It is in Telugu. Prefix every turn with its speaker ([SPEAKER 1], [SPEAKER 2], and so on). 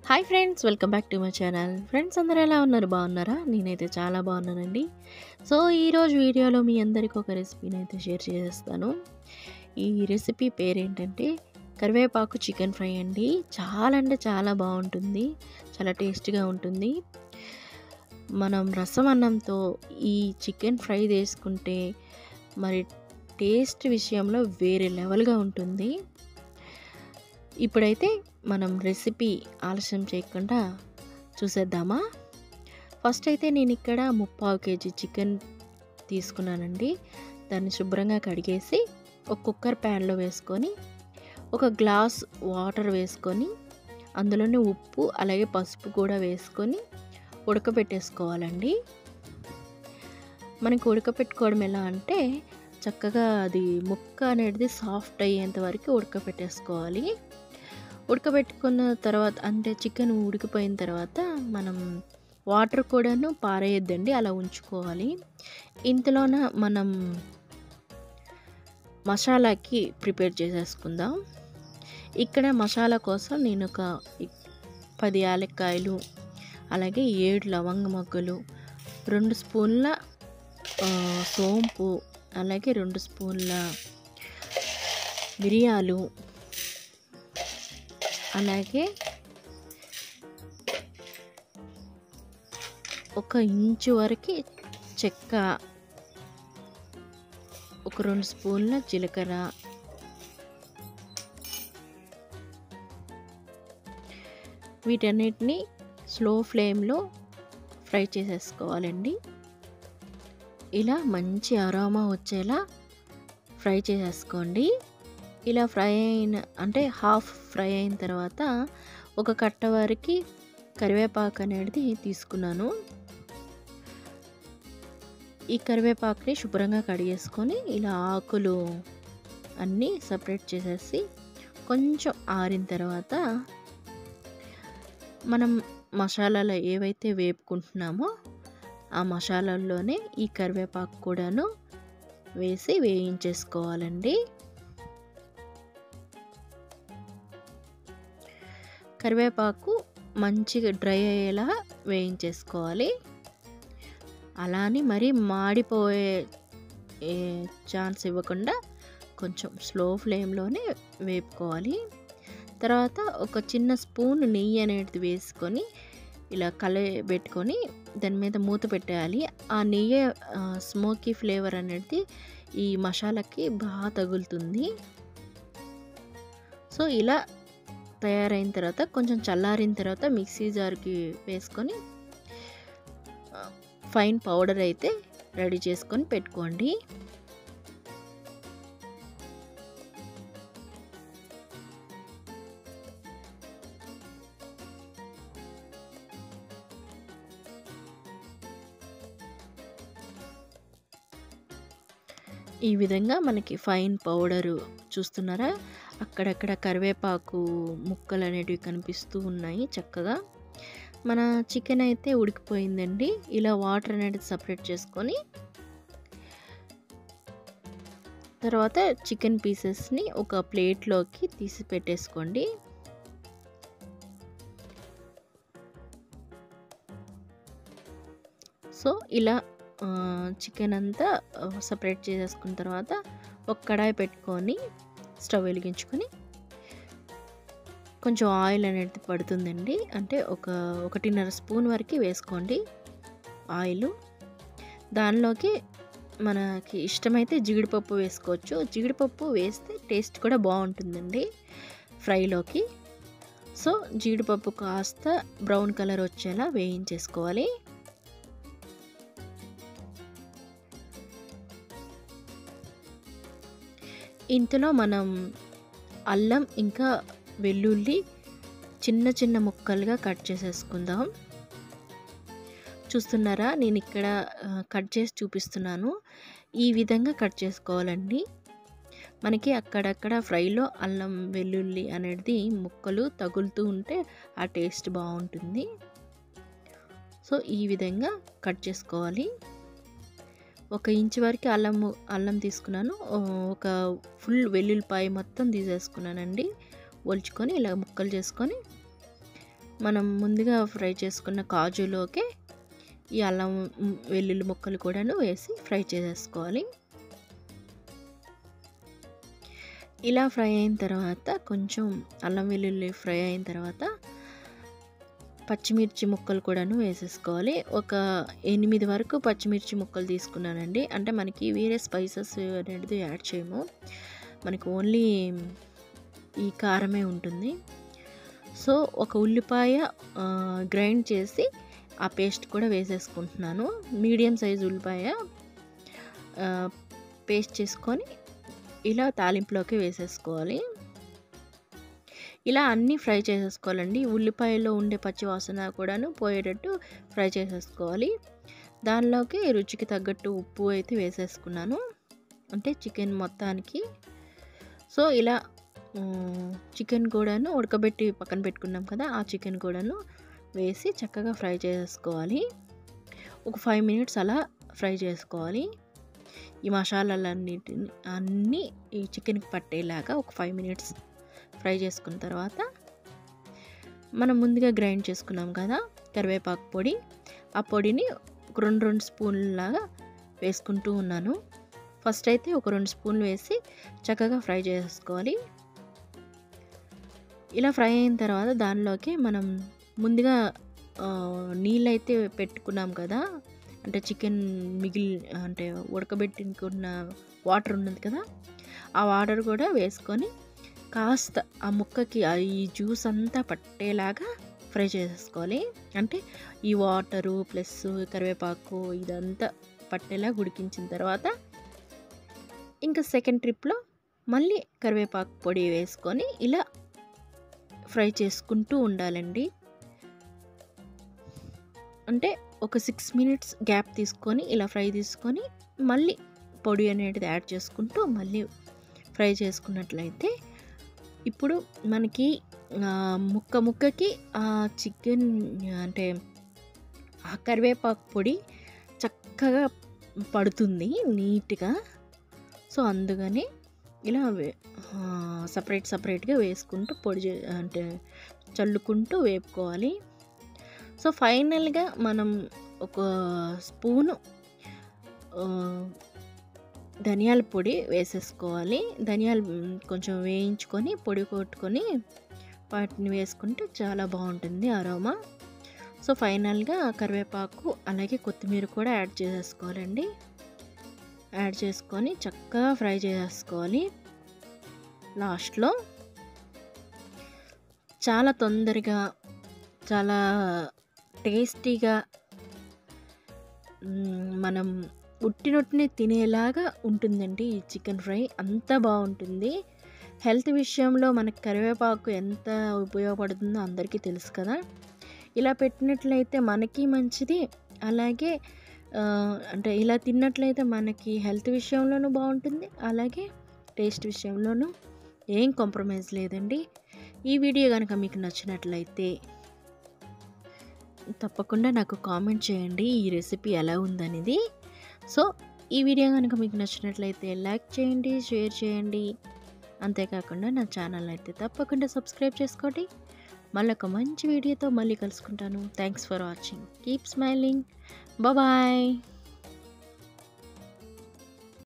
[SPEAKER 1] hi friends welcome back to my channel friends అందరూ ఎలా ఉన్నారు బాగున్నారా నేనైతే చాలా బాగున్నానండి సో ఈరోజు వీడియోలో మీ అందరికీ ఒక రెసిపీని అయితే షేర్ చేసేస్తాను ఈ రెసిపీ పేరేంటంటే కరివేపాకు చికెన్ ఫ్రై అండి చాలా అంటే చాలా బాగుంటుంది చాలా టేస్టీగా ఉంటుంది మనం రసం అన్నంతో ఈ చికెన్ ఫ్రై చేసుకుంటే మరి టేస్ట్ విషయంలో వేరే లెవెల్గా ఉంటుంది ఇప్పుడైతే మనం రెసిపీ ఆలస్యం చేయకుండా చూసేద్దామా ఫస్ట్ అయితే నేను ఇక్కడ ముప్పావు కేజీ చికెన్ తీసుకున్నానండి దాన్ని శుభ్రంగా కడిగేసి ఒక కుక్కర్ ప్యాన్లో వేసుకొని ఒక గ్లాస్ వాటర్ వేసుకొని అందులోనే ఉప్పు అలాగే పసుపు కూడా వేసుకొని ఉడకబెట్టేసుకోవాలండి మనకి ఉడకపెట్టుకోవడం ఎలా అంటే చక్కగా అది ముక్క అనేది సాఫ్ట్ అయ్యేంత వరకు ఉడకపెట్టేసుకోవాలి ఉడకబెట్టుకున్న తర్వాత అంటే చికెన్ ఉడికిపోయిన తర్వాత మనం వాటర్ కూడాను పారేయద్దండి అలా ఉంచుకోవాలి ఇంతలోన మనం మసాలాకి ప్రిపేర్ చేసేసుకుందాం ఇక్కడ మసాలా కోసం నేను ఒక పది యాలక్కాయలు అలాగే ఏడు లవంగ మొగ్గలు రెండు స్పూన్ల సోంపు అలాగే రెండు స్పూన్ల మిరియాలు అలాగే ఒక ఇంచు వరకు చెక్క ఒక రెండు స్పూన్ల జీలకర్ర వీటన్నిటిని స్లో ఫ్లేమ్లో ఫ్రై చేసేసుకోవాలండి ఇలా మంచి అరోమా వచ్చేలా ఫ్రై చేసేసుకోండి ఇలా ఫ్రై అయిన అంటే హాఫ్ ఫ్రై అయిన తర్వాత ఒక కట్ట వరకు కరివేపాకు అనేది తీసుకున్నాను ఈ కరివేపాకుని శుభ్రంగా కడిగేసుకొని ఇలా ఆకులు అన్నీ సపరేట్ చేసేసి కొంచెం ఆరిన తర్వాత మనం మసాలాలు ఏవైతే వేపుకుంటున్నామో ఆ మసాలాల్లోనే ఈ కరివేపాకు కూడాను వేసి వేయించేసుకోవాలండి కరివేపాకు మంచిగా డ్రై అయ్యేలా వేయించేసుకోవాలి అలా అని మరీ మాడిపోయే ఛాన్స్ ఇవ్వకుండా కొంచెం స్లో ఫ్లేమ్లోనే వేపుకోవాలి తర్వాత ఒక చిన్న స్పూన్ నెయ్యి అనేది వేసుకొని ఇలా కల పెట్టుకొని దాని మీద మూత పెట్టేయాలి ఆ నెయ్యి స్మోకీ ఫ్లేవర్ అనేది ఈ మసాలాకి బాగా తగులుతుంది సో ఇలా తయారైన తర్వాత కొంచెం చల్లారిన తర్వాత మిక్సీ జార్కి వేసుకొని ఫైన్ పౌడర్ అయితే రెడీ చేసుకొని పెట్టుకోండి ఈ విధంగా మనకి ఫైన్ పౌడరు చూస్తున్నారా అక్కడక్కడ కరివేపాకు ముక్కలు అనేటివి కనిపిస్తూ ఉన్నాయి చక్కగా మన చికెన్ అయితే ఉడికిపోయిందండి ఇలా వాటర్ అనేది సపరేట్ చేసుకొని తర్వాత చికెన్ పీసెస్ని ఒక ప్లేట్లోకి తీసి పెట్టేసుకోండి సో ఇలా చికెన్ అంతా సపరేట్ చేసేసుకున్న తర్వాత ఒక కడాయి పెట్టుకొని స్టవ్ వెలిగించుకొని కొంచెం ఆయిల్ అనేది పడుతుందండి అంటే ఒక ఒకటిన్నర స్పూన్ వరకు వేసుకోండి ఆయిల్ దానిలోకి మనకి ఇష్టమైతే జీడిపప్పు వేసుకోవచ్చు జీడిపప్పు వేస్తే టేస్ట్ కూడా బాగుంటుందండి ఫ్రైలోకి సో జీడిపప్పు కాస్త బ్రౌన్ కలర్ వచ్చేలా వేయించేసుకోవాలి ఇంతలో మనం అల్లం ఇంకా వెల్లుల్లి చిన్న చిన్న ముక్కలుగా కట్ చేసేసుకుందాం చూస్తున్నారా నేను ఇక్కడ కట్ చేసి చూపిస్తున్నాను ఈ విధంగా కట్ చేసుకోవాలండి మనకి అక్కడక్కడ ఫ్రైలో అల్లం వెల్లుల్లి అనేది ముక్కలు తగులుతూ ఉంటే ఆ టేస్ట్ బాగుంటుంది సో ఈ విధంగా కట్ చేసుకోవాలి ఒక ఇంచు వరకు అల్లం అల్లం తీసుకున్నాను ఒక ఫుల్ వెల్లుల్లిపాయ మొత్తం తీసేసుకున్నానండి ఒలుచుకొని ఇలా ముక్కలు చేసుకొని మనం ముందుగా ఫ్రై చేసుకున్న కాజులోకి ఈ అల్లం మ్, వెల్లుల్లి ముక్కలు కూడాను వేసి ఫ్రై చేసేసుకోవాలి ఇలా ఫ్రై అయిన తర్వాత కొంచెం అల్లం వెల్లుల్లి ఫ్రై అయిన తర్వాత పచ్చిమిర్చి ముక్కలు కూడాను వేసేసుకోవాలి ఒక ఎనిమిది వరకు పచ్చిమిర్చి ముక్కలు తీసుకున్నానండి అంటే మనకి వేరే స్పైసెస్ అనేది యాడ్ చేయము మనకి ఓన్లీ ఈ కారమే ఉంటుంది సో ఒక ఉల్లిపాయ ఆ, గ్రైండ్ చేసి ఆ పేస్ట్ కూడా వేసేసుకుంటున్నాను మీడియం సైజ్ ఉల్లిపాయ ఆ, పేస్ట్ చేసుకొని ఇలా తాలింపులోకి వేసేసుకోవాలి ఇలా అన్నీ ఫ్రై చేసేసుకోవాలండి ఉల్లిపాయలో ఉండే పచ్చి వాసన కూడాను పోయేటట్టు ఫ్రై చేసేసుకోవాలి దానిలోకి రుచికి తగ్గట్టు ఉప్పు అయితే వేసేసుకున్నాను అంటే చికెన్ మొత్తానికి సో ఇలా చికెన్ కూడాను ఉడకబెట్టి పక్కన పెట్టుకున్నాం కదా ఆ చికెన్ కూడాను వేసి చక్కగా ఫ్రై చేసేసుకోవాలి ఒక ఫైవ్ మినిట్స్ అలా ఫ్రై చేసుకోవాలి ఈ మసాలాలన్నిటిని అన్నీ ఈ చికెన్కి పట్టేలాగా ఒక ఫైవ్ మినిట్స్ ఫ్రై చేసుకున్న తర్వాత మనం ముందుగా గ్రైండ్ చేసుకున్నాం కదా కరివేపాకు పొడి ఆ పొడిని ఒక రెండు రెండు స్పూన్లాగా వేసుకుంటూ ఉన్నాను ఫస్ట్ అయితే ఒక రెండు స్పూన్లు వేసి చక్కగా ఫ్రై చేసుకోవాలి ఇలా ఫ్రై అయిన తర్వాత దానిలోకి మనం ముందుగా ఆ, నీళ్ళైతే పెట్టుకున్నాం కదా అంటే చికెన్ మిగిలి అంటే ఉడకబెట్టుకున్న వాటర్ ఉన్నది కదా ఆ వాటర్ కూడా వేసుకొని కాస్త ఆ ముక్కకి ఆ ఈ జ్యూస్ అంతా పట్టేలాగా ఫ్రై చేసేసుకోవాలి అంటే ఈ వాటరు ప్లస్ కరివేపాకు ఇదంతా పట్టేలా ఉడికించిన తర్వాత ఇంకా సెకండ్ ట్రిప్లో మళ్ళీ కరివేపాకు పొడి వేసుకొని ఇలా ఫ్రై చేసుకుంటూ ఉండాలండి అంటే ఒక సిక్స్ మినిట్స్ గ్యాప్ తీసుకొని ఇలా ఫ్రై తీసుకొని మళ్ళీ పొడి అనేది యాడ్ చేసుకుంటూ మళ్ళీ ఫ్రై చేసుకున్నట్లయితే ఇప్పుడు మనకి ఆ, ముక్క ముక్కకి ఆ చికెన్ అంటే ఆ కరివేపాకు పొడి చక్కగా పడుతుంది నీట్గా సో అందుకని ఇలా సపరేట్ సపరేట్గా వేసుకుంటూ పొడి చే అంటే చల్లుకుంటూ వేపుకోవాలి సో ఫైనల్గా మనం ఒక స్పూను ఆ, ధనియాల పొడి వేసేసుకోవాలి ధనియాలు మ్, కొంచెం వేయించుకొని పొడి కొట్టుకొని వాటిని వేసుకుంటే చాలా బాగుంటుంది అరోమా సో ఫైనల్గా కరివేపాకు అలాగే కొత్తిమీర కూడా యాడ్ చేసేసుకోవాలండి యాడ్ చేసుకొని చక్కగా ఫ్రై చేసేసుకోవాలి లాస్ట్లో చాలా తొందరగా చాలా టేస్టీగా మ్, మనం ఉట్టినొట్టినే తినేలాగా ఉంటుందండి ఈ చికెన్ ఫ్రై అంత బాగుంటుంది హెల్త్ విషయంలో మనకి కరివేపాకు ఎంత ఉపయోగపడుతుందో అందరికీ తెలుసు కదా ఇలా పెట్టినట్లయితే మనకి మంచిది అలాగే ఆ, అంటే ఇలా తిన్నట్లయితే మనకి హెల్త్ విషయంలోనూ బాగుంటుంది అలాగే టేస్ట్ విషయంలోనూ ఏం కాంప్రమైజ్ లేదండి ఈ వీడియో కనుక మీకు నచ్చినట్లయితే తప్పకుండా నాకు కామెంట్ చేయండి ఈ రెసిపీ ఎలా ఉందనేది సో ఈ వీడియో కనుక మీకు నచ్చినట్లయితే లైక్ చేయండి షేర్ చేయండి అంతేకాకుండా నా ఛానల్ అయితే తప్పకుండా సబ్స్క్రైబ్ చేసుకోండి మళ్ళీ ఒక మంచి వీడియోతో మళ్ళీ కలుసుకుంటాను thanks for watching keep smiling bye